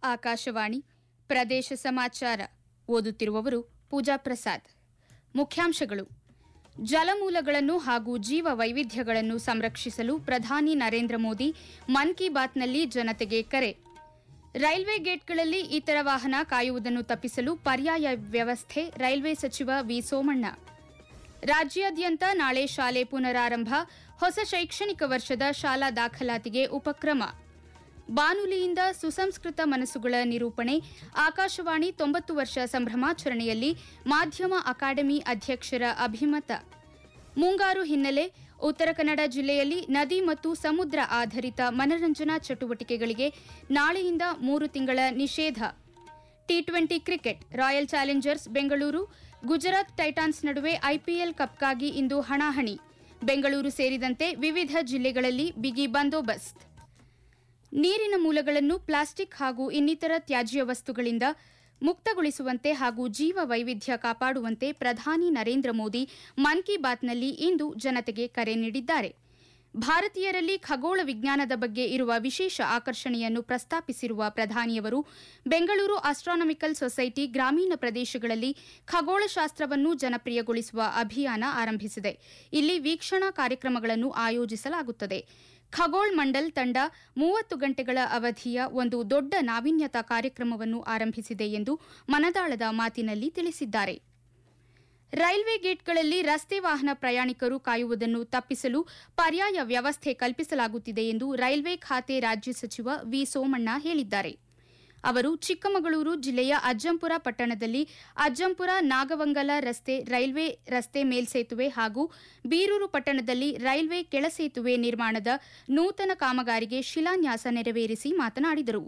ಆಕಾಶವಾಣಿ ಪ್ರದೇಶ ಸಮಾಚಾರ ಓದುತ್ತಿರುವವರು ಪೂಜಾ ಪ್ರಸಾದ್ ಮುಖ್ಯಾಂಶಗಳು ಜಲಮೂಲಗಳನ್ನು ಹಾಗೂ ಜೀವ ವೈವಿಧ್ಯಗಳನ್ನು ಸಂರಕ್ಷಿಸಲು ಪ್ರಧಾನಿ ನರೇಂದ್ರ ಮೋದಿ ಮನ್ ಕಿ ಬಾತ್ನಲ್ಲಿ ಜನತೆಗೆ ಕರೆ ರೈಲ್ವೆ ಗೇಟ್ಗಳಲ್ಲಿ ಇತರ ವಾಹನ ಕಾಯುವುದನ್ನು ತಪ್ಪಿಸಲು ಪರ್ಯಾಯ ವ್ಯವಸ್ಥೆ ರೈಲ್ವೆ ಸಚಿವ ವಿ ಸೋಮಣ್ಣ ರಾಜ್ಯಾದ್ಯಂತ ನಾಳೆ ಶಾಲೆ ಪುನರಾರಂಭ ಹೊಸ ಶೈಕ್ಷಣಿಕ ವರ್ಷದ ಶಾಲಾ ದಾಖಲಾತಿಗೆ ಉಪಕ್ರಮ ಬಾನುಲಿಯಿಂದ ಸುಸಂಸ್ಕೃತ ಮನಸ್ಸುಗಳ ನಿರೂಪಣೆ ಆಕಾಶವಾಣಿ ತೊಂಬತ್ತು ವರ್ಷ ಸಂಭ್ರಮಾಚರಣೆಯಲ್ಲಿ ಮಾಧ್ಯಮ ಅಕಾಡೆಮಿ ಅಧ್ಯಕ್ಷರ ಅಭಿಮತ ಮುಂಗಾರು ಹಿನ್ನೆಲೆ ಉತ್ತರ ಕನ್ನಡ ಜಿಲ್ಲೆಯಲ್ಲಿ ನದಿ ಮತ್ತು ಸಮುದ್ರ ಆಧಾರಿತ ಮನರಂಜನಾ ಚಟುವಟಿಕೆಗಳಿಗೆ ನಾಳೆಯಿಂದ ಮೂರು ತಿಂಗಳ ನಿಷೇಧ T twenty cricket royal challengers Bengaluru Gujarat titans ನಡುವೆ ಐಪಿಎಲ್ ಕಪ್ಗಾಗಿ ಇಂದು ಹಣಾಹಣಿ ಬೆಂಗಳೂರು ಸೇರಿದಂತೆ ವಿವಿಧ ಜಿಲ್ಲೆಗಳಲ್ಲಿ ಬಿಗಿ ಬಂದೋಬಸ್ತ್ ನೀರಿನ ಮೂಲಗಳನ್ನು ಪ್ಲಾಸ್ಟಿಕ್ ಹಾಗೂ ಇನ್ನಿತರ ತ್ಯಾಜ್ಯ ವಸ್ತುಗಳಿಂದ ಮುಕ್ತಗೊಳಿಸುವಂತೆ ಹಾಗೂ ಜೀವ ವೈವಿಧ್ಯ ಕಾಪಾಡುವಂತೆ ಪ್ರಧಾನಿ ನರೇಂದ್ರ ಮೋದಿ ಮನ್ ಕಿ ಬಾತ್ನಲ್ಲಿ ಇಂದು ಜನತೆಗೆ ಕರೆ ನೀಡಿದ್ದಾರೆ ಭಾರತೀಯರಲ್ಲಿ ಖಗೋಳ ವಿಜ್ಞಾನದ ಬಗ್ಗೆ ಇರುವ ವಿಶೇಷ ಆಕರ್ಷಣೆಯನ್ನು ಪ್ರಸ್ತಾಪಿಸಿರುವ ಪ್ರಧಾನಿಯವರು ಬೆಂಗಳೂರು ಆಸ್ಟ್ರಾನಮಿಕಲ್ ಸೊಸೈಟಿ ಗ್ರಾಮೀಣ ಪ್ರದೇಶಗಳಲ್ಲಿ ಖಗೋಳಶಾಸ್ತ್ರವನ್ನು ಜನಪ್ರಿಯಗೊಳಿಸುವ ಅಭಿಯಾನ ಆರಂಭಿಸಿದೆ ಇಲ್ಲಿ ವೀಕ್ಷಣಾ ಕಾರ್ಯಕ್ರಮಗಳನ್ನು ಆಯೋಜಿಸಲಾಗುತ್ತದೆ ಖಗೋಳ್ ಮಂಡಲ್ ತಂಡ ಮೂವತ್ತು ಗಂಟೆಗಳ ಅವಧಿಯ ಒಂದು ದೊಡ್ಡ ನಾವೀನ್ಯತಾ ಕಾರ್ಯಕ್ರಮವನ್ನು ಆರಂಭಿಸಿದೆ ಎಂದು ಮನದಾಳದ ಮಾತಿನಲ್ಲಿ ತಿಳಿಸಿದ್ದಾರೆ ರೈಲ್ವೆ ಗೇಟ್ಗಳಲ್ಲಿ ರಸ್ತೆ ವಾಹನ ಪ್ರಯಾಣಿಕರು ಕಾಯುವುದನ್ನು ತಪ್ಪಿಸಲು ಪರ್ಯಾಯ ವ್ಯವಸ್ಥೆ ಕಲ್ಪಿಸಲಾಗುತ್ತಿದೆ ಎಂದು ರೈಲ್ವೆ ಖಾತೆ ರಾಜ್ಯ ಸಚಿವ ವಿ ಸೋಮಣ್ಣ ಹೇಳಿದ್ದಾರೆ ಅವರು ಚಿಕ್ಕಮಗಳೂರು ಜಿಲ್ಲೆಯ ಅಜ್ಜಂಪುರ ಪಟ್ಟಣದಲ್ಲಿ ಅಜ್ಜಂಪುರ ನಾಗವಂಗಲ ರಸ್ತೆ ರೈಲ್ವೆ ರಸ್ತೆ ಮೇಲ್ಸೇತುವೆ ಹಾಗೂ ಬೀರೂರು ಪಟ್ಟಣದಲ್ಲಿ ರೈಲ್ವೆ ಕೆಳಸೇತುವೆ ನಿರ್ಮಾಣದ ನೂತನ ಕಾಮಗಾರಿಗೆ ಶಿಲಾನ್ಯಾಸ ನೆರವೇರಿಸಿ ಮಾತನಾಡಿದರು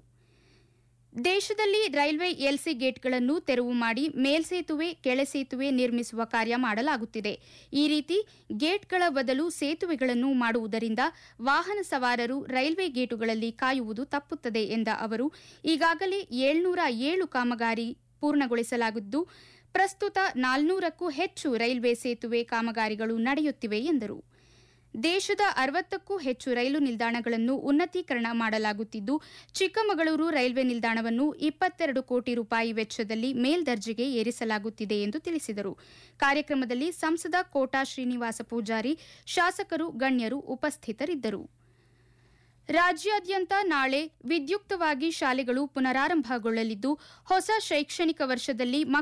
ದೇಶದಲ್ಲಿ ರೈಲ್ವೆ ಎಲ್ಸಿ ಗೇಟ್ಗಳನ್ನು ತೆರವು ಮಾಡಿ ಮೇಲ್ಸೇತುವೆ ಕೆಳಸೇತುವೆ ನಿರ್ಮಿಸುವ ಕಾರ್ಯ ಮಾಡಲಾಗುತ್ತಿದೆ ಈ ರೀತಿ ಗೇಟ್ಗಳ ಬದಲು ಸೇತುವೆಗಳನ್ನು ಮಾಡುವುದರಿಂದ ವಾಹನ ಸವಾರರು ರೈಲ್ವೆ ಗೇಟುಗಳಲ್ಲಿ ಕಾಯುವುದು ತಪ್ಪುತ್ತದೆ ಎಂದ ಅವರು ಈಗಾಗಲೇ ಏಳ್ನೂರ ಏಳು ಕಾಮಗಾರಿ ಪೂರ್ಣಗೊಳಿಸಲಾಗಿದ್ದು ಪ್ರಸ್ತುತ ನಾಲ್ನೂರಕ್ಕೂ ಹೆಚ್ಚು ರೈಲ್ವೆ ಸೇತುವೆ ಕಾಮಗಾರಿಗಳು ನಡೆಯುತ್ತಿವೆ ಎಂದರು ದೇಶದ ಅರವತ್ತಕ್ಕೂ ಹೆಚ್ಚು ರೈಲು ನಿಲ್ದಾಣಗಳನ್ನು ಉನ್ನತೀಕರಣ ಮಾಡಲಾಗುತ್ತಿದ್ದು ಚಿಕ್ಕಮಗಳೂರು ರೈಲ್ವೆ ನಿಲ್ದಾಣವನ್ನು ಇಪ್ಪತ್ತೆರಡು ಕೋಟಿ ರೂಪಾಯಿ ವೆಚ್ಚದಲ್ಲಿ ಮೇಲ್ದರ್ಜೆಗೆ ಏರಿಸಲಾಗುತ್ತಿದೆ ಎಂದು ತಿಳಿಸಿದರು ಕಾರ್ಯಕ್ರಮದಲ್ಲಿ ಸಂಸದ ಕೋಟಾ ಶ್ರೀನಿವಾಸ ಪೂಜಾರಿ ಶಾಸಕರು ಗಣ್ಯರು ಉಪಸ್ಥಿತರಿದ್ದರು ರಾಜ್ಯಾದ್ಯಂತ ನಾಳೆ ವಿದ್ಯುಕ್ತವಾಗಿ ಶಾಲೆಗಳು ಪುನರಾರಂಭಗೊಳ್ಳಲಿದ್ದು ಹೊಸ ಶೈಕ್ಷಣಿಕ ವರ್ಷದಲ್ಲಿ